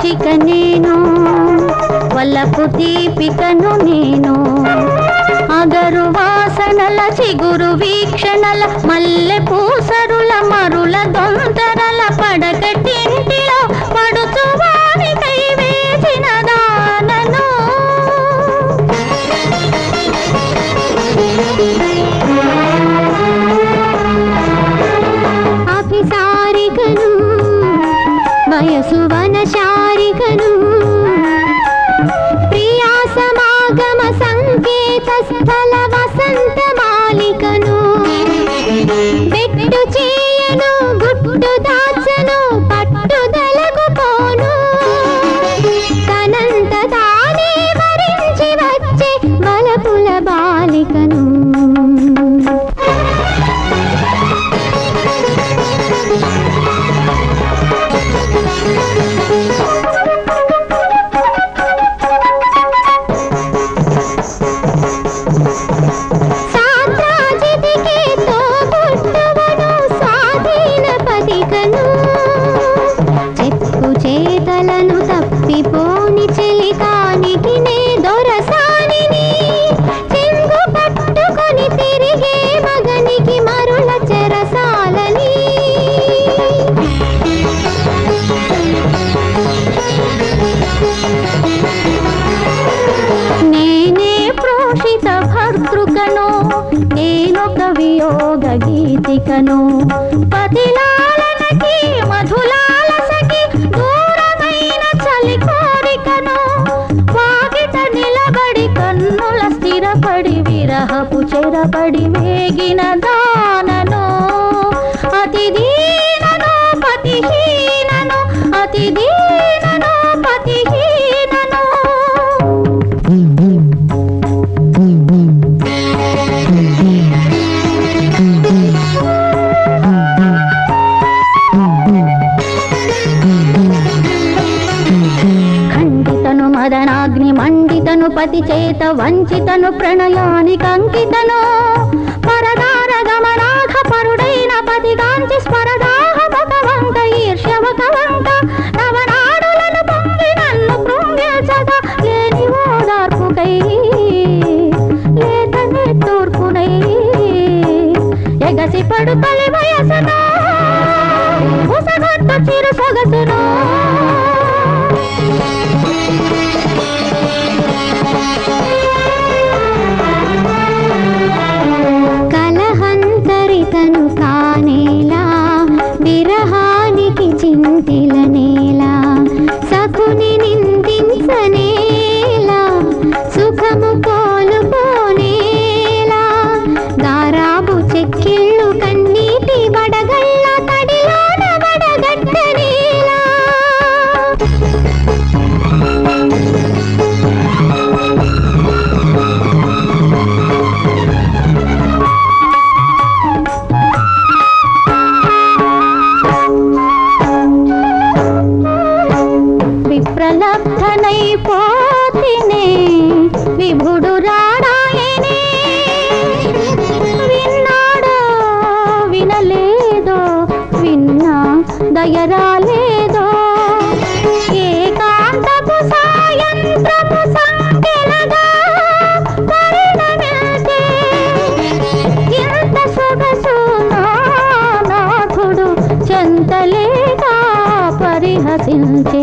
గోపిక నేను వల్లపు దీపికను నేను అగరు వాసనల చిగురు వీక్షణల మల్లె పూసరుల మరుల దొంతరల పడకటింటిలో పడుచు వానికై వేసిన దానను అభిసారికను వయసు వనశారికను ప్రియా సమాగమ సంకేత స్థల వసంత మాలికను పెట్టు చేయను గుట్టు దాచను పట్టుదలకు పోను తనంత తానే వరించి వచ్చే బలపుల బాలికను సామ్రాజ్యదికే తోబుట్టువను స్వాధీన పదికను చెప్పు చేతలను తప్పిపోని చెలికానికి నే దొరసానిని చెంగు పట్టుకొని తిరిగే మగనికి మరుల చెరసాలని నేనే ప్రోషిత భర్తృకను నేనొక వియోగ గీతికను పతిలాలనకి మధులాలసకి దూరమైన చలి కోరికను వాకిట నిలబడి కన్నుల స్థిరపడి విరహపు చెరపడి వేగిన దానను అతి దీనను పతిహీనను అతి దీనను పతిహీనను ఖండితను మదనాగ్ని మండితను పతి చేత వంచితను ప్రణయానికి అంకితను పరదార గమనాథ పరుడైన పతిగాంచి స్మరదాహ భగవంత ఈర్ష్యవకవంత నవనాడులను పొంగి నన్ను కృంగిల్చగా లేని ఓదార్పుకై లేతనే తూర్పునై ఎగసి పడు తొలి వయసును ఉసగొట్టు చిరు సొగసును కలహంతరితను కానేలా విరహానికి చింతిల నేల సకుని నిందించనేలా సుఖము కోలుకోనేలా గారాబు చెక్కిళ్ళు కన్నీటి వడగళ్ళ తడిలోన వడగట్టనేలా విప్రలబ్ధనైపోతినే విభుడు రాడాయనే విన్నాడో వినలేదో విన్నా దయరాలేదో ఏకాంతపు సాయంత్రపు సంకెలగా పరిణమిల్చే ఎంత సొగసు నా నాథుడు చెంతలేగా పరిహసించే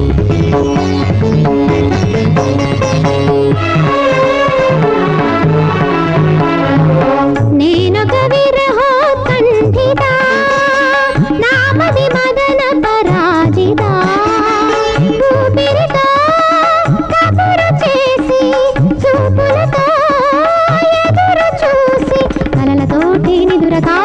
నేనొక విరహోత్కంఠిత నామది మదన పరాజిత ఊపిరితో కబురు చేసి చూపులతో ఎదురు చూసి కలలతోటి నిదురగా